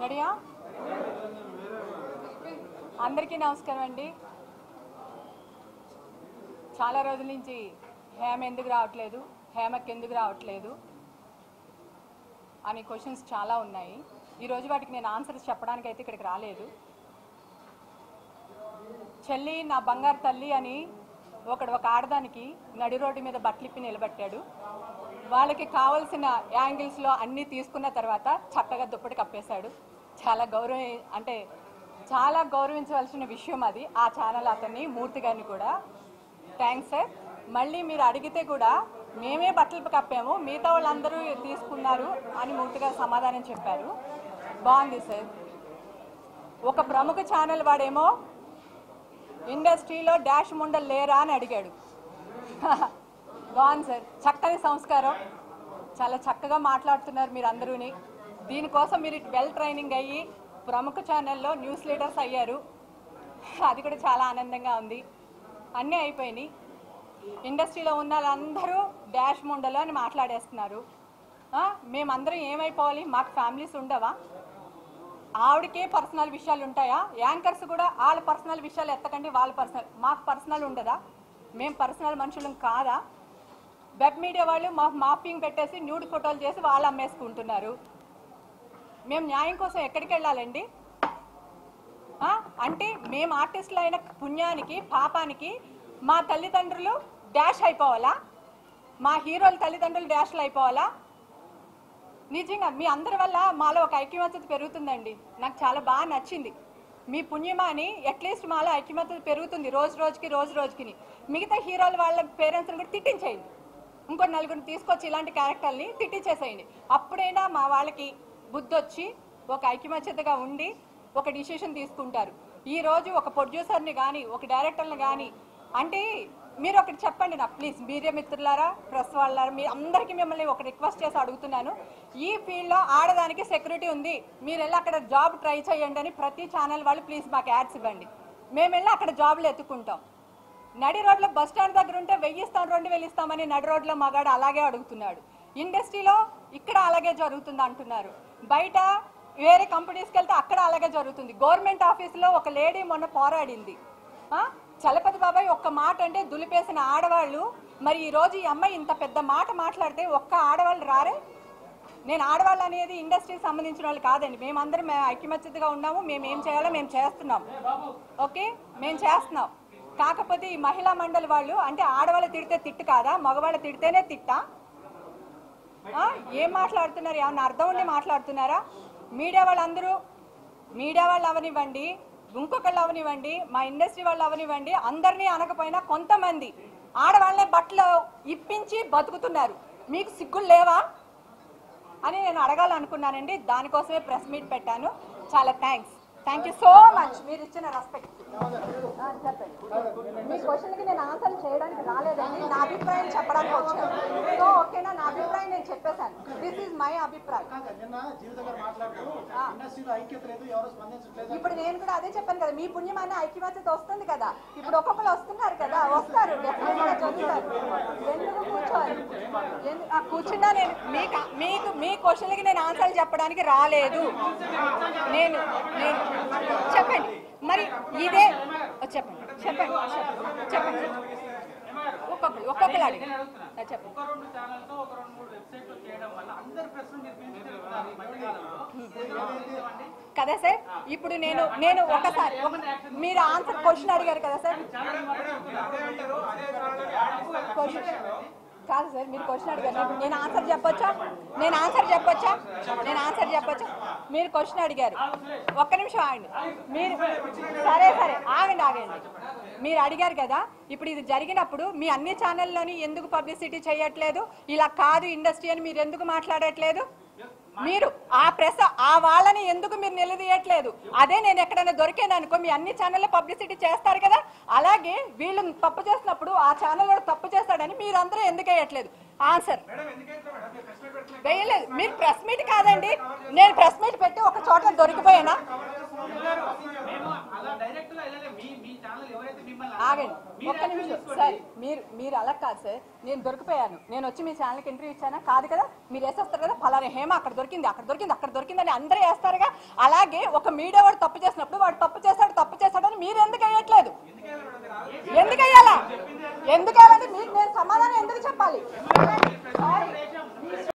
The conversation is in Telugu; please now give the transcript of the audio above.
రెడీయా అందరికీ నమస్కారం అండి చాలా రోజుల నుంచి హేమ ఎందుకు రావట్లేదు హేమకి ఎందుకు రావట్లేదు అని క్వశ్చన్స్ చాలా ఉన్నాయి ఈరోజు వాటికి నేను ఆన్సర్స్ చెప్పడానికి అయితే ఇక్కడికి రాలేదు చెల్లి నా బంగారు తల్లి అని ఒకడు ఒక ఆడదానికి నడి రోడ్డు మీద బట్టలిప్పి నిలబెట్టాడు వాళ్ళకి కావలసిన యాంగిల్స్లో అన్నీ తీసుకున్న తర్వాత చక్కగా దుప్పటి కప్పేశాడు చాలా గౌరవ అంటే చాలా గౌరవించవలసిన విషయం అది ఆ ఛానల్ అతన్ని మూర్తి గారిని కూడా థ్యాంక్స్ సార్ మళ్ళీ మీరు అడిగితే కూడా మేమే బట్టలు కప్పాము మిగతా వాళ్ళందరూ తీసుకున్నారు అని మూర్తి గారు సమాధానం చెప్పారు బాగుంది సార్ ఒక ప్రముఖ ఛానల్ వాడేమో ఇండస్ట్రీలో డాష్ ముండలు లేరా అని అడిగాడు బాగుంది సార్ చక్కని సంస్కారం చాలా చక్కగా మాట్లాడుతున్నారు మీరు అందరూని దీనికోసం మీరు వెల్ ట్రైనింగ్ అయ్యి ప్రముఖ ఛానల్లో న్యూస్ లీడర్స్ అయ్యారు అది కూడా చాలా ఆనందంగా ఉంది అన్నీ అయిపోయినాయి ఇండస్ట్రీలో ఉన్న వాళ్ళందరూ డాష్ ముండలు అని మాట్లాడేస్తున్నారు ఆ, మేమందరం ఏమైపోవాలి మాకు ఫ్యామిలీస్ ఉండవా ఆవిడకే పర్సనల్ విషయాలు ఉంటాయా యాంకర్స్ కూడా వాళ్ళ పర్సనల్ విషయాలు ఎత్తకండి వాళ్ళ పర్సనల్ మాకు పర్సనల్ ఉండదా మేము పర్సనల్ మనుషులం కాదా వెబ్ మీడియా వాళ్ళు మా మాపింగ్ పెట్టేసి న్యూడ్ ఫోటోలు చేసి వాళ్ళు అమ్మేసుకుంటున్నారు మేము న్యాయం కోసం ఎక్కడికి వెళ్ళాలండి ఆ? అంటే మేము ఆర్టిస్టులు అయిన పుణ్యానికి పాపానికి మా తల్లిదండ్రులు డాష్ అయిపోవాలా మా హీరోల తల్లిదండ్రులు డాష్లు అయిపోవాలా నిజంగా మీ అందరి వల్ల మాలో ఒక ఐక్యమత్యత పెరుగుతుందండి నాకు చాలా బాగా నచ్చింది మీ పుణ్యమాని అట్లీస్ట్ మాలో ఐక్యమత్యత పెరుగుతుంది రోజు రోజుకి రోజు రోజుకి మిగతా హీరోల వాళ్ళ పేరెంట్స్ని కూడా తిట్టించేయండి ఇంకో నలుగురిని తీసుకొచ్చి ఇలాంటి క్యారెక్టర్ని తిట్టించేసేయండి అప్పుడైనా మా వాళ్ళకి బుద్ధి వచ్చి ఒక ఐక్యమత్యతగా ఉండి ఒక డిసిషన్ తీసుకుంటారు ఈ రోజు ఒక ప్రొడ్యూసర్ని కానీ ఒక డైరెక్టర్ని కానీ అంటే మీరు ఒకటి చెప్పండి నాకు ప్లీజ్ మీడియా మిత్రులారా ప్రెస్ వాళ్ళారా మీ అందరికీ మిమ్మల్ని ఒక రిక్వెస్ట్ చేసి అడుగుతున్నాను ఈ ఫీల్డ్లో ఆడదానికి సెక్యూరిటీ ఉంది మీరు వెళ్ళి అక్కడ జాబ్ ట్రై చేయండి అని ప్రతి ఛానల్ వాళ్ళు ప్లీజ్ మాకు యాడ్స్ ఇవ్వండి మేము వెళ్ళి అక్కడ జాబ్లు ఎత్తుకుంటాం నడి రోడ్లో బస్ స్టాండ్ దగ్గర ఉంటే వెయ్యి ఇస్తాం రెండు వేలు ఇస్తామని నడి రోడ్లో మగాడు అలాగే అడుగుతున్నాడు ఇండస్ట్రీలో ఇక్కడ అలాగే జరుగుతుంది అంటున్నారు బయట వేరే కంపెనీస్కి వెళ్తే అక్కడ అలాగే జరుగుతుంది గవర్నమెంట్ ఆఫీస్లో ఒక లేడీ మొన్న పోరాడింది ఆ? చలపతి బాబాయ్ ఒక్క మాట అంటే దులిపేసిన ఆడవాళ్ళు మరి ఈ రోజు ఈ అమ్మాయి ఇంత పెద్ద మాట మాట్లాడితే ఒక్క ఆడవాళ్ళు రారే నేను ఆడవాళ్ళు అనేది ఇండస్ట్రీకి సంబంధించిన వాళ్ళు కాదండి మేమందరం మే- ఐక్యమత్యతగా ఉన్నాము మేము ఏం చేయాలో మేము చేస్తున్నాం ఓకే మేము చేస్తున్నాం కాకపోతే ఈ మహిళా మండలి వాళ్ళు అంటే ఆడవాళ్ళు తిడితే తిట్టు కాదా మగవాళ్ళు తిడితేనే తిట్టా ఆ? ఏం మాట్లాడుతున్నారు ఏమన్నా అర్థం ఉండి మాట్లాడుతున్నారా మీడియా వాళ్ళందరూ మీడియా వాళ్ళు అవనివ్వండి ఇంకొకళ్ళు అవనివ్వండి మా ఇండస్ట్రీ వాళ్ళు అవనివ్వండి అందరినీ అనకపోయినా కొంతమంది ఆడవాళ్ళనే బట్టలు ఇప్పించి బతుకుతున్నారు మీకు సిగ్గులు లేవా అని నేను అడగాలనుకున్నానండి దానికోసమే ప్రెస్ మీట్ పెట్టాను చాలా thanks thank you so much మీరు ఇచ్చిన రెస్పెక్ట్ చెప్పండి మీ క్వశ్చన్కి నేను ఆన్సర్ చేయడానికి రాలేదండి నా అభిప్రాయం చెప్పడానికి వచ్చాను సో ఓకేనా నా అభిప్రాయం నేను చెప్పేశాను దిస్ ఈజ్ మై అభిప్రాయం నిన్న జీవిత గారు మాట్లాడుతూ ఇండస్ట్రీలో ఐక్యత లేదు ఎవరు స్పందించట్లేదు ఇప్పుడు నేను కూడా అదే చెప్పాను కదా మీ పుణ్యం అనే ఐక్యమత్యత వస్తుంది కదా ఇప్పుడు ఒక్కొక్కరు వస్తున్నారు కదా వస్తారు definitely గా చదువుతారు ఎందుకు కూర్చోవాలి ఎందు- ఆ, కూర్చున్నా నేను మీకు మీకు మీ క్వశ్చన్లకి నేను ఆన్సర్లు చెప్పడానికి రాలేదు నేను నేను చెప్పండి మరి ఇదే ఓ, చెప్పండి చెప్పండి చెప్పండి చెప్పండి ఒక్కొక్కరు ఒక్కొక్కరు అడిగి ఆ, చెప్పండి ఒక రెండు ఛానల్తో ఒక రెండు మూడు వెబ్సైట్లు చేయడం వల్ల అందరు ప్రశ్నలు మీరు పిలిచి తిరుగుతున్నారు ఈ మధ్యకాలంలో ఎందుకండి కదా సార్ ఇప్పుడు నేను నేను ఒకసారి ఒక- మీరు ఆన్సర్ క్వశ్చన్ అడిగారు కదా సార్ క్వశ్చన్ కాదు సార్ మీరు క్వశ్చన్ అడిగారు నేను ఆన్సర్ చెప్పొచ్చా నేను ఆన్సర్ చెప్పొచ్చా నేను ఆన్సర్ చెప్పొచ్చా మీరు క్వశ్చన్ అడిగారు ఒక్క నిమిషం ఆగండి మీరు సరే సరే ఆగండి ఆగండి మీరు అడిగారు కదా ఇప్పుడు ఇది జరిగినప్పుడు మీ అన్ని ఛానల్లోని ఎందుకు పబ్లిసిటీ చేయట్లేదు ఇలా కాదు ఇండస్ట్రీ అని మీరు ఎందుకు మాట్లాడట్లేదు మీరు ఆ ప్రెస్ ఆ వాళ్ళని ఎందుకు మీరు నిలదీయట్లేదు అదే నేను ఎక్కడైనా దొరికాను అనుకో మీ అన్ని ఛానల్లో పబ్లిసిటీ చేస్తారు కదా అలాగే వీళ్ళు తప్పు చేసినప్పుడు ఆ ఛానల్ వాడు తప్పు చేస్తాడని మీరందరూ ఎందుకు వేయట్లేదు ఆన్సర్ వేయలేదు మీరు ప్రెస్ మీట్ కాదండి నేను ప్రెస్ మీట్ పెట్టి ఒక చోట దొరికిపోయానా మేము అలా డైరెక్ట్ గా వెళ్ళలే మీ మీ ఛానల్ ఎవరైతే మిమ్మల్ని ఆగండి మీరు ఒక్క యాక్షన్ నిమిషం తీసుకోండి. సార్ మీరు మీరు అలా కాదు సార్ నేను దొరికిపోయాను నేను వచ్చి మీ ఛానల్కి ఇంటర్వ్యూ ఇచ్చానా కాదు కదా మీరు వేసేస్తారు కదా ఫలానా హేమ అక్కడ దొరికింది అక్కడ దొరికింది అక్కడ దొరికింది అని అందరూ వేస్తారుగా అలాగే ఒక మీడియా వాడు తప్పు చేసినప్పుడు వాడు తప్పు చేశాడు తప్పు చేశాడు అని మీరు ఎందుకు వేయట్లేదు ఎందుకు వేయాలా ఎందుకు వేయాలంటే మీకు నేను సమాధానం ఎందుకు చెప్పాలి